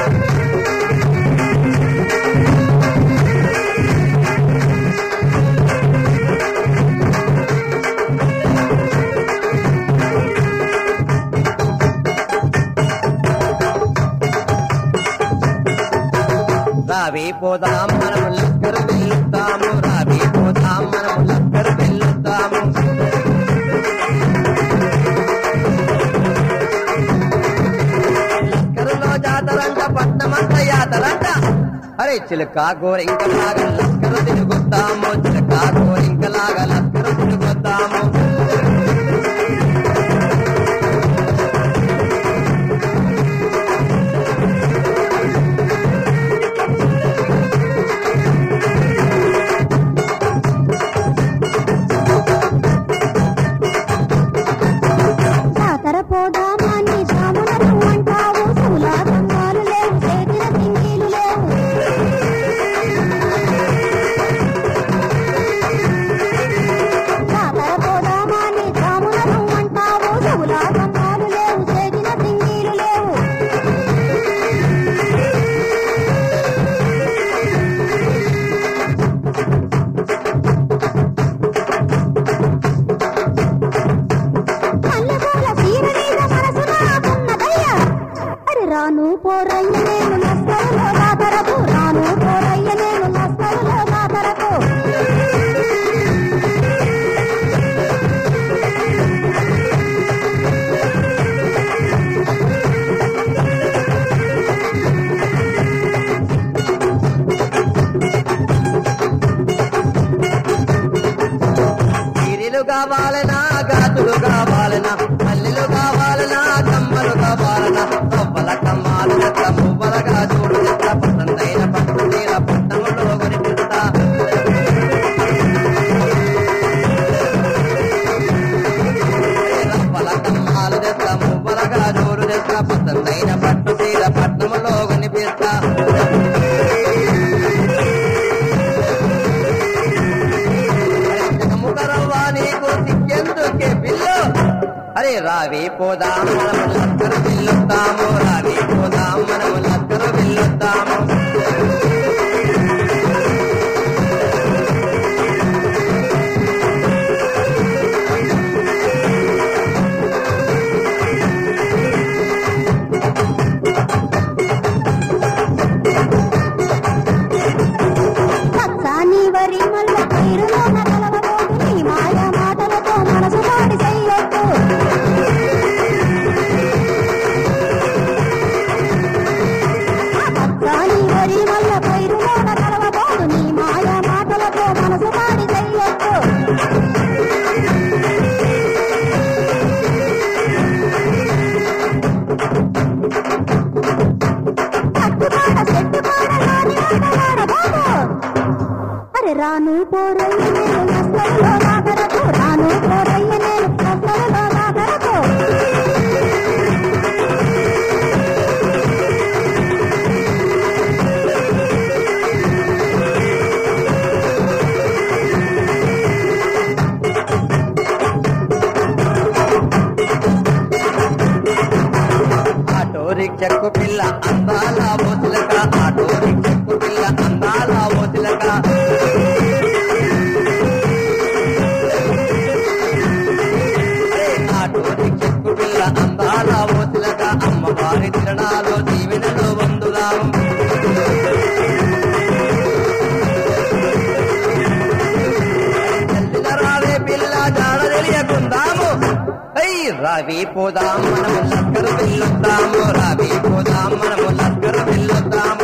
రావి పోదాం మనము లక్కరు వెళ్ళుతాము రావి పోదాం మనము లక్కరు వెళ్ళుతాము లక్కరులో జాతరంట పట్టమంత యాతరంట అరే చిలక గోరింకలాగా లక్కరు తిరుగుతాము చిలక గోరింకలాగా లక్కరు తిరుగుతాము జాతర పోదామని సామునరు అంటావు సులా బంగారు లేవు చేతిన సింగీలు లేవు జాతర పోదామని సామునరు అంటావు సులా బంగారు లేవు చేతిన సింగీలు లేవు మల్లెపూల చీర మీద మనసు నాకున్నదయ్యా. అరే రాను పోరయ్య నేను నస్తరులో దాతరకు రాను పోరయ్య నేను నస్తరులో దాతరకు చీరలు కావాలనా గాజులు కావాలనా మల్లెలు కావాలనా కమ్మలు కావాలనా కొబ్బల కమ్మాలు ఎట్ల పువ్వల గాజులు ఎట్ల పసందైన పట్టు చీర పట్టములో కొనిపిస్తా రవ్వల కమ్మాలు తెస్త మువ్వల గాజులు తెస్త పసందైన పట్టు చీర పట్టములో కొనిపిస్తా జగముగరవ్వ నీకు సిగ్గెందుకే పిల్లు అరే రావి పోదాం మనము లక్కరు పిల్లుతాము రావి పోదాం మనము లక్కరు పిల్లుతాము పచ్చాని వరి మల్ల పైరులోన కలవబోతు నీ మాయా మాటలతో మనసు పాడి చెయ్యొద్దు పచ్చాని వరి మల్ల పైరులోన కలవబోతు నీ మాయా మాటలతో మనసు పాడి చెయ్యొద్దు పట్టుపాడ చెట్టుపాడ రాని ఆటలాడ బాబు అరే రాను పోరయ్య నేను నస్తరులో నాగరకు రాను పోరయ్య నేను నస్తరులో నాగరకు ఆటో రిక్షకు పిల్ల అందాల ఓసిలక ఆటో రిక్షకు పిల్ల అందాల ఓసిలక అరే ఆటో రిక్షకు పిల్ల అందాల ఓసిలక అమ్మవారి తిరణాలు దీవెనలు వందులాము చెల్లిన రావే పిల్ల జాడ తెలియకుందాము అయ్యి రావి పోదాం మనము లక్కరు వెళ్ళొద్దాము రావి పోదాం మనము లక్కరు వెళ్ళొద్దాము